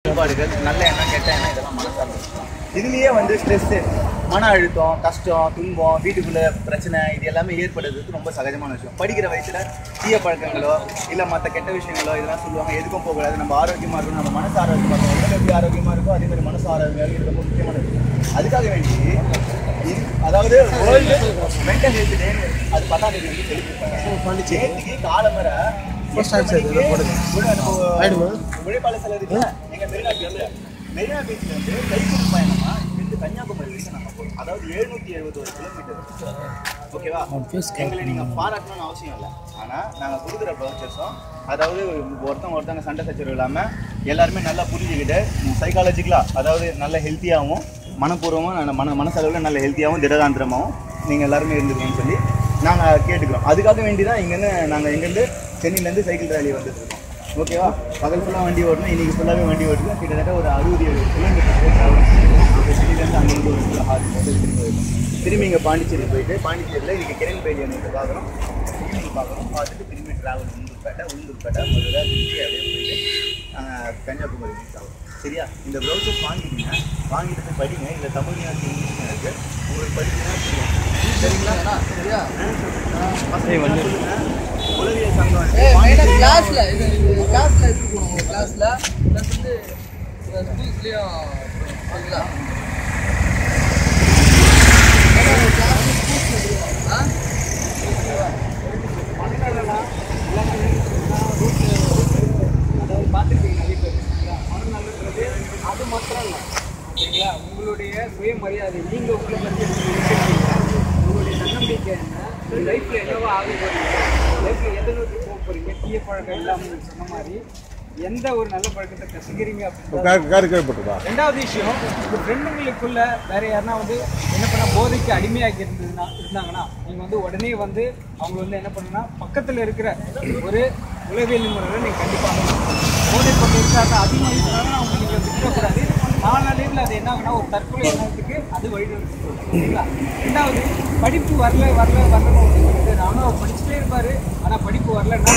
செயல்பாடுகள் நல்ல எண்ணம் கெட்ட எண்ணம் இதெல்லாம் மனசார்ந்தது இதுலயே வந்து ஸ்ட்ரெஸ்ஸு மன அழுத்தம் கஷ்டம் துன்பம் வீட்டுக்குள்ள பிரச்சனை இது எல்லாமே ஏற்படுறதுக்கு ரொம்ப சகஜமான விஷயம் படிக்கிற வயசுல தீய பழக்கங்களோ இல்லை மற்ற கெட்ட விஷயங்களோ இதெல்லாம் சொல்லுவாங்க எதுக்கும் போகக்கூடாது நம்ம ஆரோக்கியமா இருக்கணும் நம்ம மனசு ஆரோக்கியமா இருக்கணும் உடல் எப்படி ஆரோக்கியமா இருக்கோ அதே மாதிரி மனசு ஆரோக்கியம் இது ரொம்ப முக்கியமான விஷயம் அதுக்காக வேண்டி இது அதாவது வேர்ல்டு மென்டல் ஹெல்த் டே அது பத்தாம் தேதி வந்து செலிப்ரேட் நேற்றுக்கு காலமர First time sir, இதை போடுங்க. ஆயிடுமா? உழைப்பாளர் சிலர் இருக்குல்ல, எங்க மெரினா பீச்ல மெரினா பீச்ல இருந்து சைக்கிள் பயணமா இங்கிருந்து கன்னியாகுமரி வரைக்கும் நாங்க போறோம் அதாவது எழுநூத்தி எழுபது ஒரு கிலோமீட்டர் ஓகேவா எங்களை நீங்க பாராட்டணும்னு அவசியம் இல்லை ஆனா நாங்க கொடுக்குற ப்ரௌச்சர்ஸும் அதாவது ஒருத்தவங்க ஒருத்தவங்க சண்டை சச்சரவு இல்லாம எல்லாருமே நல்லா புரிஞ்சுக்கிட்டு சைக்காலஜிக்கலா அதாவது நல்ல ஹெல்த்தியாகவும் மனப்பூர்வமாக மன மனசளவில் நல்ல ஹெல்த்தியாகவும் திடகாந்திரமாகவும் நீங்கள் எல்லாருமே இருந்துருக்கீங்கன்னு சொல்லி நாங்கள் கேட்டுக்கிறோம் அதுக்காக வேண்டி தான் இங்கேருந்து நாங்கள் இங்கேருந்து சென்னையிலேருந்து சைக்கிள் ரேலி வந்துட்டு இருக்கோம் ஓகேவா பகல் ஃபுல்லாக வண்டி ஓட்டணும் இன்னைக்கு ஃபுல்லாகவே வண்டி ஓட்டணும் கிட்டத்தட்ட ஒரு அறுபது ஏழு கிலோமீட்டர் சென்னையிலேருந்து அங்கேருந்து ஒரு கிலோ ஆறு கிலோமீட்டர் திரும்பி போயிருக்கோம் திரும்பி இங்கே பாண்டிச்சேரி போயிட்டு பாண்டிச்சேரியில் இன்றைக்கி கிரண் பேலி வந்து பார்க்குறோம் ஈவினிங் பார்க்குறோம் பார்த்துட்டு திரும்பி ட்ராவல் உளுந்தூர்பேட்டை உளுந்தூர்பேட்டை மதுரை திருச்சி அப்படியே போயிட்டு ஆஹ், கன்னியாகுமரி ரீச் ஆகும் சரியா இந்த ப்ரௌசர்ஸ் வாங்கிக்கிங்க வாங்கிட்டு போய் படிங்க இல்லை தமிழ் இருக்கு இங்கிலீஷ் இருக்கு உங்களுக்கு படிக்கணும்னா தெரியும் சரிங்களா சரியா பசங்க என்ன சொல்லுங்க உளவியல் சங்கம் வந்து பாண்டிச்சேரி- கிளாஸ்ல இது கிளாஸ்ல எடுத்துக்கணும் கிளாஸ்ல ப்ளஸ் வந்து ஸ்கூல்ஸ்லயும் ஓகேங்களா அதாவது பார்த்துருக்கீங்க நிறைய பேர் சரிங்களா? மனநலன்றது அது மாத்திரம் இல்லை சரிங்களா உங்களுடைய சுயமரியாதை நீங்கள் உங்களை பற்றி எடுத்துக்கிறீங்க. உங்களுடைய தன்னம்பிக்கை என்ன லைஃப்பில் என்னவா ஆக போறீங்க லைஃப்பில் எதை நோக்கி போக போறீங்க தீய பழக்கம் இல்லாமல் நீங்க சொன்ன மாதிரி எந்த ஒரு நல்ல பழக்கத்தை கற்றுக்கிறீங்க அப்படின்னு காரு கேள்விப்பட்டதா ரெண்டாவது விஷயம் உங்க ஃப்ரெண்டுங்களுக்குள்ள வேற யாருன்னா வந்து என்ன பண்ண போதைக்கு அடிமையாகி இருந்ததுன்னா இருந்தாங்கன்னா நீங்க வந்து உடனே வந்து அவங்க வந்து என்ன பண்ணுன்னா பக்கத்துல இருக்கிற ஒரு உளவியல் நிபுணரை நீங்க கண்டிப்பா அணுகணும். போதை பக்கம் இருக்காத அதிகம் இருக்கிறாங்க அவங்க நீங்க விட்டுறக்கூடாது நாளடைவில் அது என்ன ஆகுனா ஒரு தற்கொலை எண்ணத்துக்கு அது வழிநடத்தி ஓகேங்களா ரெண்டாவது படிப்பு வரல வரல வரணும் அப்படின்னு சொல்லிட்டு நானும் அவர் படிச்சுட்டே இருப்பாரு ஆனா படிப்பு வரலன்னா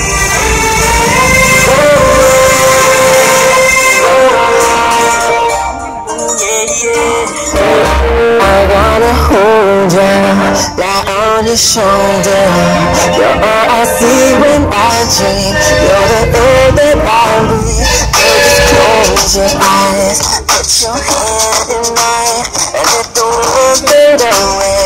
I wanna hold you, lie on your shoulder. You're all I see when I dream. You're the air that I breathe. Girl, just close your eyes, put your hand in mine, and let the world fade away.